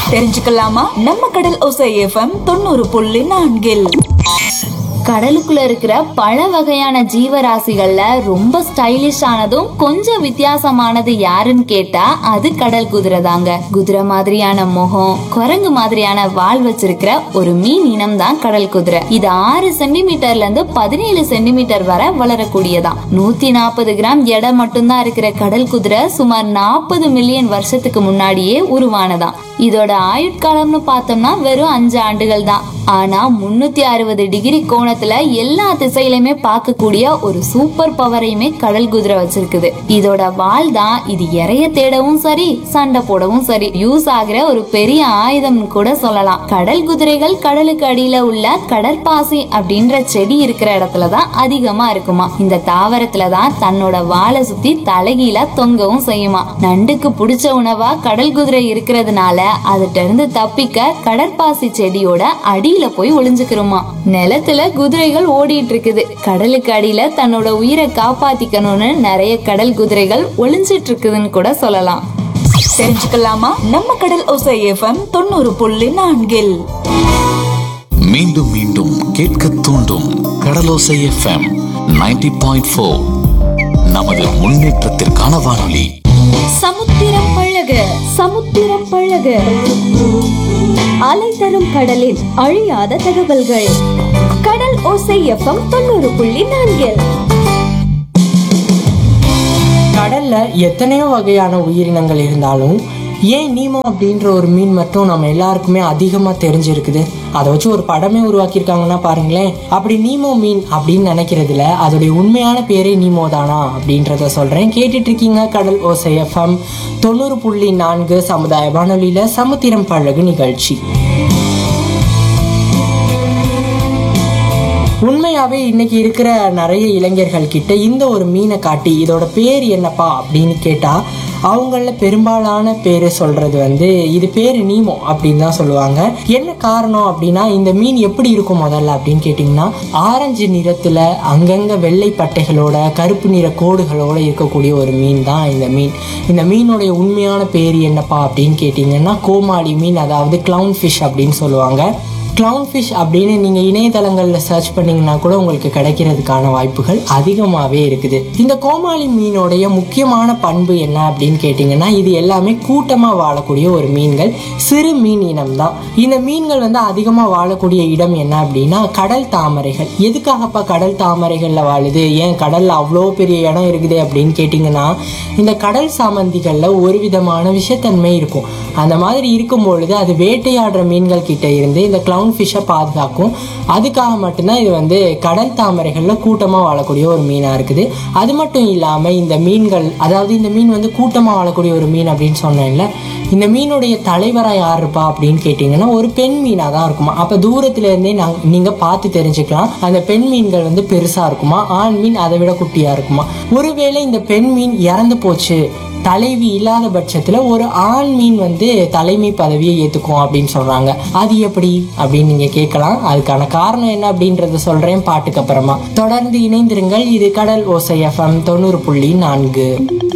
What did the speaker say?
தெரிஞ்சுக்கலாமா நம்ம கடல் ஒசை எஃப்எம் தொண்ணூறு புள்ளி நான்கில் கடலுக்குள்ள இருக்கிற பல வகையான ஜீவராசிகள்ல ரொம்ப ஸ்டைலிஷ் ஆனதும் கொஞ்சம் வித்தியாசமானது யாருன்னு கேட்டா அது கடல் குதிரை தாங்க குதிரை மாதிரியான முகம் குரங்கு மாதிரியான வால் வச்சிருக்கிற ஒரு மீன் இனம் தான் கடல் குதிரை இது ஆறு சென்டிமீட்டர்ல இருந்து பதினேழு சென்டிமீட்டர் வரை வளரக்கூடியதாம் நூத்தி நாற்பது கிராம் எடை மட்டும்தான் இருக்கிற கடல் குதிரை சுமார் நாற்பது மில்லியன் வருஷத்துக்கு முன்னாடியே உருவானதாம் இதோட ஆயுட்காலம்னு பார்த்தோம்னா வெறும் அஞ்சு ஆண்டுகள் தான் ஆனா முன்னூத்தி அறுபது டிகிரி கோணத்துல எல்லா திசையிலுமே பார்க்கக்கூடிய ஒரு சூப்பர் பவரையுமே கடல் குதிரை வச்சிருக்குது இதோட வால் தான் இது இறைய தேடவும் சரி சண்டை போடவும் சரி யூஸ் ஆகிற ஒரு பெரிய ஆயுதம் கூட சொல்லலாம் கடல் குதிரைகள் கடலுக்கு அடியில உள்ள கடற்பாசி அப்படின்ற செடி இருக்கிற இடத்துல தான் அதிகமா இருக்குமா இந்த தாவரத்துல தான் தன்னோட வாலை சுத்தி தலைகீழா தொங்கவும் செய்யுமா நண்டுக்கு பிடிச்ச உணவா கடல் குதிரை இருக்கிறதுனால அதுட்ட இருந்து தப்பிக்க கடற்பாசி செடியோட அடியில போய் ஒளிஞ்சுக்கிறோமா நிலத்துல குதிரைகள் ஓடிட்டு இருக்குது கடலுக்கு அடியில தன்னோட உயிரை காப்பாத்திக்கணும்னு நிறைய கடல் குதிரைகள் ஒளிஞ்சிட்டு இருக்குதுன்னு கூட சொல்லலாம் தெரிஞ்சுக்கலாமா நம்ம கடல் ஒசை எஃப்எம் தொண்ணூறு புள்ளி நான்கில் மீண்டும் மீண்டும் கேட்க தூண்டும் கடலோசை எஃப்எம் 90.4 பாயிண்ட் ஃபோர் நமது முன்னேற்றத்திற்கான வானொலி சமுத்திரம் பழக சமுத்திரம் பழக அலை தரும் கடலில் அழியாத தகவல்கள் கடல் ஓசை எஃப்எம் தொண்ணூறு புள்ளி நான்கில் கடல்ல எத்தனையோ வகையான உயிரினங்கள் இருந்தாலும் ஏன் நீமோ அப்படின்ற ஒரு மீன் மட்டும் நம்ம எல்லாருக்குமே அதிகமாக தெரிஞ்சிருக்குது அதை வச்சு ஒரு படமே உருவாக்கியிருக்காங்கன்னா பாருங்களேன் அப்படி நீமோ மீன் அப்படின்னு நினைக்கிறதுல அதோடைய உண்மையான பேரே நீமோ தானா அப்படின்றத சொல்கிறேன் கேட்டுட்டு இருக்கீங்க கடல் ஓசை எஃப்எம் தொண்ணூறு புள்ளி நான்கு சமுதாய வானொலியில் சமுத்திரம் பழகு நிகழ்ச்சி உண்மையாவே இன்னைக்கு இருக்கிற நிறைய இளைஞர்கள் கிட்ட இந்த ஒரு மீனை காட்டி இதோட பேர் என்னப்பா அப்படின்னு கேட்டா அவங்கள பெரும்பாலான பேர் சொல்றது வந்து இது பேர் நீமோ அப்படின்னு தான் சொல்லுவாங்க என்ன காரணம் அப்படின்னா இந்த மீன் எப்படி இருக்கும் முதல்ல அப்படின்னு கேட்டிங்கன்னா ஆரஞ்சு நிறத்துல அங்கங்க வெள்ளை பட்டைகளோட கருப்பு நிற கோடுகளோட இருக்கக்கூடிய ஒரு மீன் தான் இந்த மீன் இந்த மீனுடைய உண்மையான பேர் என்னப்பா அப்படின்னு கேட்டிங்கன்னா கோமாளி மீன் அதாவது clown ஃபிஷ் அப்படின்னு சொல்லுவாங்க clown ஃபிஷ் அப்படின்னு நீங்கள் இணையதளங்களில் சர்ச் பண்ணீங்கன்னா கூட உங்களுக்கு கிடைக்கிறதுக்கான வாய்ப்புகள் அதிகமாகவே இருக்குது இந்த கோமாளி மீனோடைய முக்கியமான பண்பு என்ன அப்படின்னு கேட்டிங்கன்னா இது எல்லாமே கூட்டமாக வாழக்கூடிய ஒரு மீன்கள் சிறு மீன் இனம் தான் இந்த மீன்கள் வந்து அதிகமாக வாழக்கூடிய இடம் என்ன அப்படின்னா கடல் தாமரைகள் எதுக்காகப்பா கடல் தாமரைகளில் வாழுது ஏன் கடலில் அவ்வளோ பெரிய இடம் இருக்குது அப்படின்னு கேட்டிங்கன்னா இந்த கடல் சாமந்திகளில் ஒரு விதமான விஷத்தன்மை இருக்கும் அந்த மாதிரி இருக்கும் பொழுது அது வேட்டையாடுற மீன்கள் கிட்ட இருந்து இந்த clown ஃபிஷ்ஷை பாதுகாக்கும் அதுக்காக மட்டும்தான் இது வந்து கடல் தாமரைகளில் கூட்டமாக வாழக்கூடிய ஒரு மீனாக இருக்குது அது மட்டும் இல்லாமல் இந்த மீன்கள் அதாவது இந்த மீன் வந்து கூட்டமாக வாழக்கூடிய ஒரு மீன் அப்படின்னு சொன்னேன்ல இந்த மீனுடைய தலைவராக யார் இருப்பா அப்படின்னு கேட்டிங்கன்னா ஒரு பெண் மீனாக தான் இருக்குமா அப்போ தூரத்துல இருந்தே நாங்கள் நீங்கள் பார்த்து தெரிஞ்சுக்கலாம் அந்த பெண் மீன்கள் வந்து பெருசாக இருக்குமா ஆண் மீன் அதை விட குட்டியாக இருக்குமா ஒருவேளை இந்த பெண் மீன் இறந்து போச்சு தலைவி இல்லாத பட்சத்தில் ஒரு ஆண் மீன் வந்து தலைமை பதவியை ஏற்றுக்கும் அப்படின்னு சொல்கிறாங்க அது எப்படி அப்படின்னு நீங்கள் கேட்கலாம் அதுக்கான காரணம் என்ன அப்படின்றத சொல்கிறேன் பாட்டுக்கு அப்புறமா தொடர்ந்து இணைந்திருங்கள் இது கடல் ஓசை எஃப்எம் தொண்ணூறு புள்ளி நான்கு